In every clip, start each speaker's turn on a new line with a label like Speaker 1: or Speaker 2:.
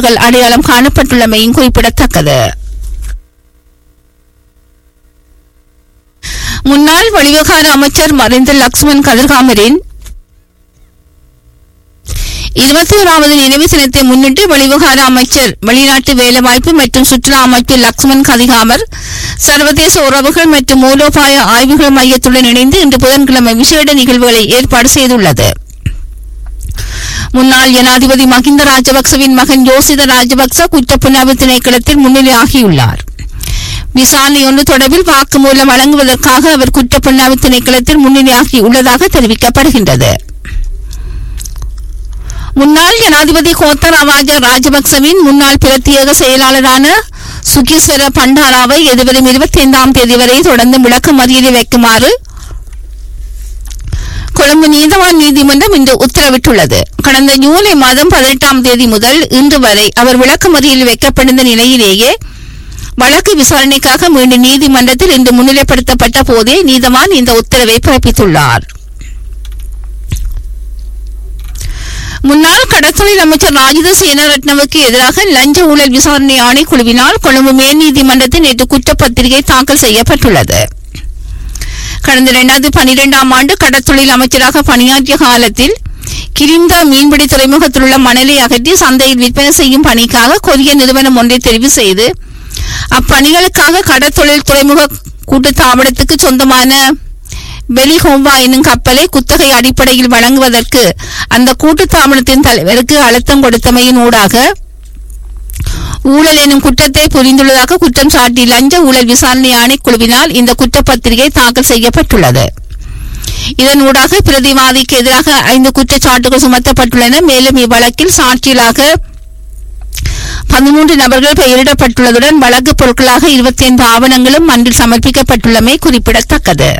Speaker 1: வாக்காளர்கள் அடையாளம் காணப்பட்டுள்ளமையும் குறிப்பிடத்தக்கது முன்னாள் வெளிவிவகார அமைச்சர் மறைந்த லக்ஷ்மண் கதிர்காமரின் இருபத்தி ஓராவது நினைவு தினத்தை முன்னிட்டு வெளிவிவகார அமைச்சர் வெளிநாட்டு வேலைவாய்ப்பு மற்றும் சுற்றுலா அமைச்சர் லக்ஷ்மண் கதிகாமர் சர்வதேச உறவுகள் மற்றும் மூலோபாய ஆய்வுகள் மையத்துடன் இணைந்து இன்று புதன்கிழமை விசேட நிகழ்வுகளை ஏற்பாடு செய்துள்ளது முன்னாள் ஜனாதிபதி மஹிந்த ராஜபக்சவின் மகன் யோசித ராஜபக்ச குற்றப்புணர்வு திணைக்களத்தில் முன்னிலையாகியுள்ளார் விசாரணை ஒன்று தொடர்பில் வாக்குமூலம் வழங்குவதற்காக அவர் குற்றப்புணர்வு திணைக்களத்தில் முன்னிலையாகியுள்ளதாக தெரிவிக்கப்படுகின்றது முன்னாள் ஜனாதிபதி கோத்தராவாஜ ராஜபக்சவின் முன்னாள் பிரத்யேக செயலாளரான சுகீஸ்வர பண்டாராவை எதிர்வரும் இருபத்தி ஐந்தாம் தேதி வரை தொடர்ந்து விளக்க மறியலில் வைக்குமாறு கொழும்பு நீதவான் நீதிமன்றம் இன்று உத்தரவிட்டுள்ளது கடந்த ஜூலை மாதம் பதினெட்டாம் தேதி முதல் இன்று வரை அவர் விளக்கமறியலில் வைக்கப்பட்டிருந்த நிலையிலேயே வழக்கு விசாரணைக்காக மீண்டும் நீதிமன்றத்தில் இன்று முன்னிலைப்படுத்தப்பட்ட போதே நீதவான் இந்த உத்தரவை பிறப்பித்துள்ளார் முன்னாள் கடற்தொழில் அமைச்சர் ராஜித சேனாரட்னவுக்கு எதிராக லஞ்ச ஊழல் விசாரணை ஆணைக்குழுவினால் கொழும்பு மேல் நீதிமன்றத்தில் நேற்று குற்றப்பத்திரிகை தாக்கல் செய்யப்பட்டுள்ளது கடந்த இரண்டாயிரத்தி பனிரெண்டாம் ஆண்டு கடற்தொழில் அமைச்சராக பணியாற்றிய காலத்தில் கிரிந்தா மீன்பிடி துறைமுகத்தில் உள்ள மணலை அகற்றி சந்தையில் விற்பனை செய்யும் பணிக்காக கொரிய நிறுவனம் ஒன்றை தெரிவு செய்து அப்பணிகளுக்காக கடற்தொழில் துறைமுக கூட்டுத்தாபனத்துக்கு சொந்தமான பெலிஹோம்பா என்னும் கப்பலை குத்தகை அடிப்படையில் வழங்குவதற்கு அந்த கூட்டுத்தாபனத்தின் தலைவருக்கு அழுத்தம் கொடுத்தமையின் ஊடாக ஊழல் எனும் குற்றத்தை புரிந்துள்ளதாக குற்றம் சாட்டி லஞ்ச ஊழல் விசாரணை ஆணைக்குழுவினால் இந்த குற்றப்பத்திரிகை தாக்கல் செய்யப்பட்டுள்ளது இதன் ஊடாக பிரதிவாதிக்கு எதிராக ஐந்து குற்றச்சாட்டுகள் சுமத்தப்பட்டுள்ளன மேலும் இவ்வழக்கில் சாட்சியலாக பதிமூன்று நபர்கள் பெயரிடப்பட்டுள்ளதுடன் வழக்கு பொருட்களாக இருபத்தி ஐந்து ஆவணங்களும் மன்றில் சமர்ப்பிக்கப்பட்டுள்ளமை குறிப்பிடத்தக்கது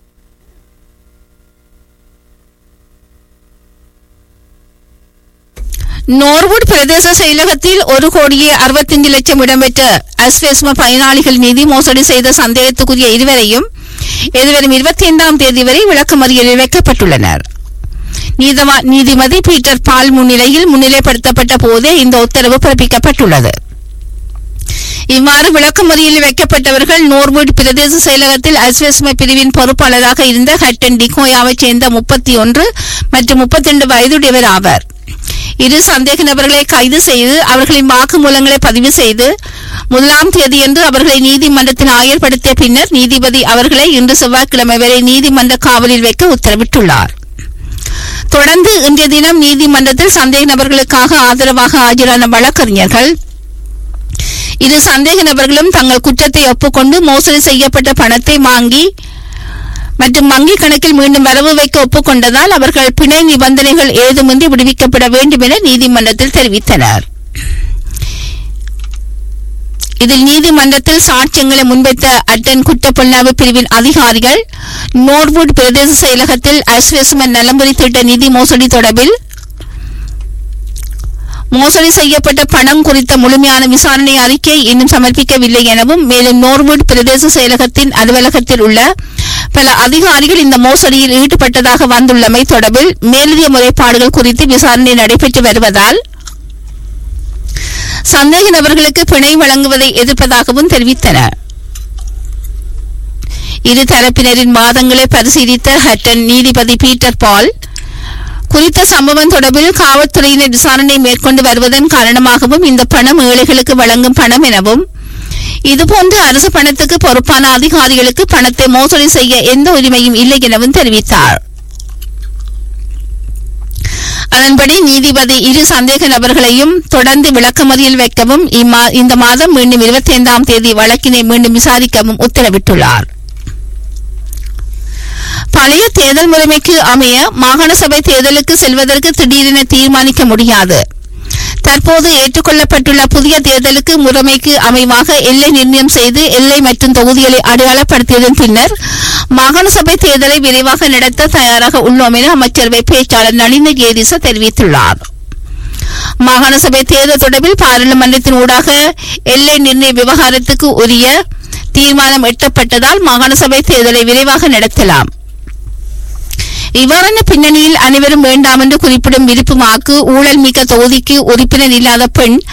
Speaker 1: நோர்வுட் பிரதேச செயலகத்தில் ஒரு கோடியே அறுபத்தஞ்சு லட்சம் இடம்பெற்ற அஸ்வேஸ்ம பயனாளிகள் நிதி மோசடி செய்த சந்தேகத்துக்குரிய இருவரையும் எதிர்வரும் இருபத்தி ஐந்தாம் தேதி வரை விளக்கமறியலில் வைக்கப்பட்டுள்ளனர் நீதவா நீதிபதி பீட்டர் பால் முன்னிலையில் முன்னிலைப்படுத்தப்பட்ட போதே இந்த உத்தரவு பிறப்பிக்கப்பட்டுள்ளது இவ்வாறு விளக்கமறியலில் வைக்கப்பட்டவர்கள் நோர்வுட் பிரதேச செயலகத்தில் அஸ்வஸ்ம பிரிவின் பொறுப்பாளராக இருந்த ஹட்டன் டிகோயாவைச் சேர்ந்த முப்பத்தி ஒன்று மற்றும் முப்பத்தி ரெண்டு வயதுடையவர் ஆவர் இரு சந்தேக நபர்களை கைது செய்து அவர்களின் வாக்குமூலங்களை பதிவு செய்து முதலாம் தேதியன்று அவர்களை நீதிமன்றத்தில் ஆயர்படுத்திய பின்னர் நீதிபதி அவர்களை இன்று செவ்வாய்க்கிழமை வரை நீதிமன்ற காவலில் வைக்க உத்தரவிட்டுள்ளார் தொடர்ந்து இன்றைய தினம் நீதிமன்றத்தில் சந்தேக நபர்களுக்காக ஆதரவாக ஆஜரான வழக்கறிஞர்கள் இரு சந்தேக நபர்களும் தங்கள் குற்றத்தை ஒப்புக்கொண்டு மோசடி செய்யப்பட்ட பணத்தை வாங்கி மற்றும் வங்கி கணக்கில் மீண்டும் வரவு வைக்க ஒப்புக்கொண்டதால் அவர்கள் பிணை நிபந்தனைகள் ஏதுமின்றி விடுவிக்கப்பட வேண்டும் என நீதிமன்றத்தில் தெரிவித்தனர் இதில் நீதிமன்றத்தில் சாட்சியங்களை முன்வைத்த அட்டன் குற்றப்புலனாய்வு பிரிவின் அதிகாரிகள் நோர்வுட் பிரதேச செயலகத்தில் அஸ்வெஸ்மன் நலம்புரி திட்ட நிதி மோசடி தொடர்பில் மோசடி செய்யப்பட்ட பணம் குறித்த முழுமையான விசாரணை அறிக்கை இன்னும் சமர்ப்பிக்கவில்லை எனவும் மேலும் நோர்வுட் பிரதேச செயலகத்தின் அலுவலகத்தில் உள்ள பல அதிகாரிகள் இந்த மோசடியில் ஈடுபட்டதாக வந்துள்ளமை தொடர்பில் மேலதிக முறைப்பாடுகள் குறித்து விசாரணை நடைபெற்று வருவதால் சந்தேக நபர்களுக்கு பிணை வழங்குவதை எதிர்ப்பதாகவும் தெரிவித்தனர் இரு தரப்பினரின் வாதங்களை பரிசீலித்த ஹட்டன் நீதிபதி பீட்டர் பால் குறித்த சம்பவம் தொடர்பில் காவல்துறையினர் விசாரணை மேற்கொண்டு வருவதன் காரணமாகவும் இந்த பணம் ஏழைகளுக்கு வழங்கும் பணம் எனவும் இதுபோன்று அரசு பணத்துக்கு பொறுப்பான அதிகாரிகளுக்கு பணத்தை மோசடி செய்ய எந்த உரிமையும் இல்லை எனவும் தெரிவித்தார் அதன்படி நீதிபதி இரு சந்தேக நபர்களையும் தொடர்ந்து விளக்கமறியல் வைக்கவும் இம்மா- இந்த மாதம் மீண்டும் இருபத்தி ஐந்தாம் தேதி வழக்கினை மீண்டும் விசாரிக்கவும் உத்தரவிட்டுள்ளார் பழைய தேர்தல் முறைமைக்கு அமைய மாகாண சபை தேர்தலுக்கு செல்வதற்கு திடீரென தீர்மானிக்க முடியாது தற்போது ஏற்றுக்கொள்ளப்பட்டுள்ள புதிய தேர்தலுக்கு முறைமைக்கு அமைவாக எல்லை நிர்ணயம் செய்து எல்லை மற்றும் தொகுதிகளை அடையாளப்படுத்தியதன் பின்னர் மாகாண சபை தேர்தலை விரைவாக நடத்த தயாராக உள்ளோம் என அமைச்சரவை பேச்சாளர் நளின ஜேதிச தெரிவித்துள்ளார் மாகாண சபை தேர்தல் தொடர்பில் பாராளுமன்றத்தின் ஊடாக எல்லை நிர்ணய விவகாரத்துக்கு உரிய தீர்மானம் எட்டப்பட்டதால் மாகாண சபை தேர்தலை விரைவாக நடத்தலாம் இவ்வாறான பின்னணியில் அனைவரும் வேண்டாம் என்று குறிப்பிடும் விருப்பமாக்கு ஊழல் மிக்க தொகுதிக்கு உறுப்பினர் இல்லாத பெண்